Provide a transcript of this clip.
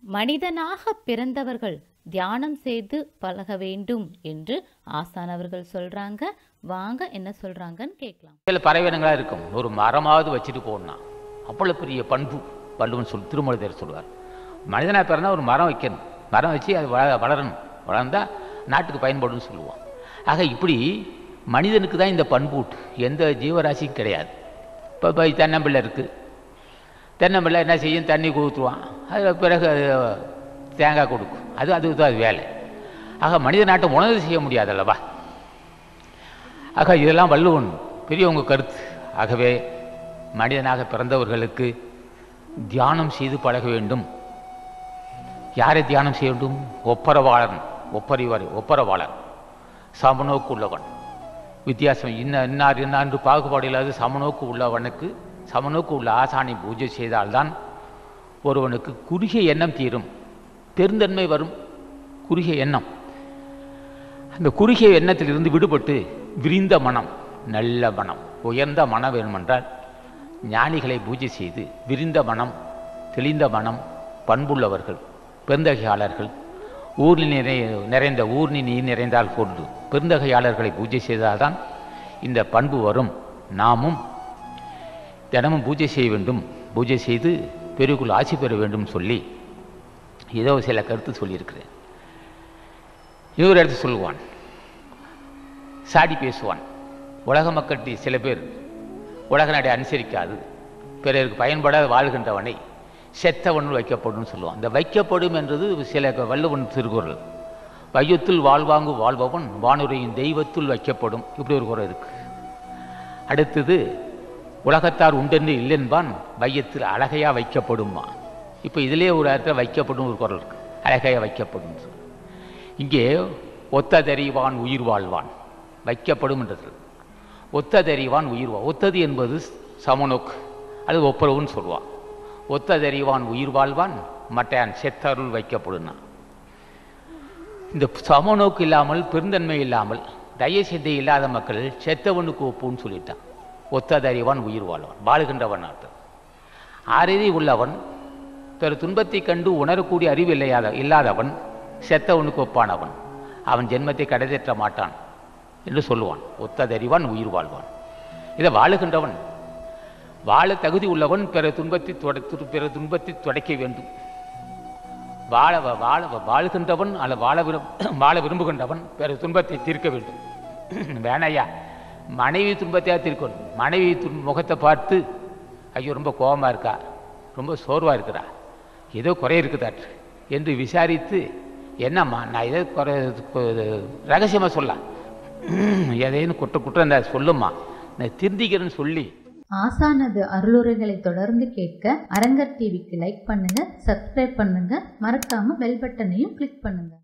மனிதனாக பிறந்தவர்கள் தியானம் செய்து பழக வேண்டும் என்று ஆசானவர்கள் சொல்றாங்க வாங்க என்ன சொல்றாங்கன்னு கேட்கலாம் சில பறவைனங்களாக இருக்கும் ஒரு மரமாவது வச்சுட்டு போகணும் அவ்வளோ பெரிய பண்பு வள்ளுவன் சொல் திருமலைதர் சொல்லுவார் மனிதனாக பிறந்தா ஒரு மரம் வைக்கணும் மரம் வச்சு அது வள வளரணும் வளர்ந்தா நாட்டுக்கு பயன்படும்னு சொல்லுவான் ஆக இப்படி மனிதனுக்கு தான் இந்த பண்பு உண்டு. எந்த ஜீவராசிக்கும் கிடையாது இப்போ இப்போ தென்னம்பிள்ளை இருக்குது தென்னம்பிள்ளை என்ன செய்யும் தண்ணி ஊற்றுவான் அது பிறகு அது தேங்காய் கொடுக்கும் அது அதுக்கு தான் அது வேலை ஆக மனித நாட்டை உணர்வு செய்ய முடியாது அல்லவா ஆக இதெல்லாம் வள்ளுவன் பெரியவங்க கருத்து ஆகவே மனிதனாக பிறந்தவர்களுக்கு தியானம் செய்து பழக வேண்டும் யாரை தியானம் செய்ய வேண்டும் ஒப்பரவாளன் ஒப்பறிவார் ஒப்பரவாளன் சமநோக்கு உள்ளவன் வித்தியாசம் இன்ன இன்னார் இன்னார் பாகுபாடு இல்லாத சமநோக்கு உள்ளவனுக்கு சமநோக்கு உள்ள ஆசானை பூஜை செய்தால்தான் ஒருவனுக்கு குறுகிய எண்ணம் தீரும் பெருந்தன்மை வரும் குறுகிய எண்ணம் அந்த குறுகிய எண்ணத்திலிருந்து விடுபட்டு விரிந்த மனம் நல்ல மனம் உயர்ந்த மனம் வேணுமென்றால் ஞானிகளை பூஜை செய்து விரிந்த மனம் தெளிந்த மனம் பண்புள்ளவர்கள் பெருந்தகையாளர்கள் ஊரில் நிறை நிறைந்த ஊர்னி நீர் நிறைந்தால் போன்று பெருந்தகையாளர்களை பூஜை செய்தால்தான் இந்த பண்பு வரும் நாமும் தினமும் பூஜை செய்ய வேண்டும் பூஜை செய்து பெருக்குள் ஆட்சி பெற வேண்டும் சொல்லி ஏதோ சில கருத்து சொல்லியிருக்கிறேன் இன்னொரு இடத்து சொல்லுவான் சாடி பேசுவான் உலக மக்கள்கிட்ட சில பேர் உலக நடை அனுசரிக்காது பிறருக்கு பயன்படாத வாழ்கின்றவனை செத்தவன் வைக்கப்படும் சொல்லுவான் அந்த வைக்கப்படும் என்றது சில க- வள்ளுவன் திருக்குறள் வையத்துள் வாழ்வாங்கு வாழ்பவன் வானுரையின் தெய்வத்துள் வைக்கப்படும் இப்படி ஒரு குறை இருக்கு அடுத்தது உலகத்தார் உண்டென்று இல்லென்பான் வையத்தில் அழகையா வைக்கப்படுமா இப்போ இதிலே ஒரு இடத்துல வைக்கப்படும் ஒரு குரல் இருக்கு அழகையா வைக்கப்படும் சொல்லு. இங்கே ஒத்ததறிவான் உயிர் வாழ்வான் வைக்கப்படும் என்றது ஒத்ததறிவான் உயிர் வா ஒத்தது என்பது சமநோக்கு அது ஒப்புரவுன்னு சொல்லுவான் ஒத்ததறிவான் உயிர் வாழ்வான் மட்டையான் செத்தருள் வைக்கப்படுனா இந்த சமநோக்கு இல்லாமல் பெருந்தன்மை இல்லாமல் தயசிந்தை இல்லாத மக்கள் செத்தவனுக்கு ஒப்புன்னு சொல்லிட்டான் ஒத்ததறிவான் உயிர் வாழ்வான் வாழுகின்றவன் அர்த்தம் அறிவி உள்ளவன் பிற துன்பத்தை கண்டு உணரக்கூடிய அறிவு இல்லையாத இல்லாதவன் செத்தவனுக்கு ஒப்பானவன் அவன் ஜென்மத்தை கடைதேற்ற மாட்டான் என்று சொல்லுவான் ஒத்ததறிவான் உயிர் வாழ்வான் இதை வாழுகின்றவன் வாழ தகுதி உள்ளவன் பிற துன்பத்தை தொட து- பிற துன்பத்தை துடைக்க வேண்டும் வாழ வ- வாழ வ- வாழ்கின்றவன் அல்ல வாழ விரும் வாழ விரும்புகின்றவன் பிற துன்பத்தை தீர்க்க வேண்டும் வேணையா மனைவி துன்பத்தையா தீர்க்கணும் மனைவி துன் முகத்தை பார்த்து ஐயோ ரொம்ப கோபமாக இருக்கா ரொம்ப சோர்வாக இருக்கிறா ஏதோ குறை இருக்குதாற்று என்று விசாரித்து என்னம்மா நான் ஏதோ குறை ரகசியமாக சொல்லலாம் எதையும் குற்ற குற்றம் இருந்தா சொல்லுமா நான் திருந்திக்கிறேன்னு சொல்லி ஆசானது அருளுரைகளை தொடர்ந்து கேட்க அரங்கர் டிவிக்கு லைக் பண்ணுங்க சப்ஸ்கிரைப் பண்ணுங்க மறக்காம பெல் பட்டனையும் கிளிக் பண்ணுங்க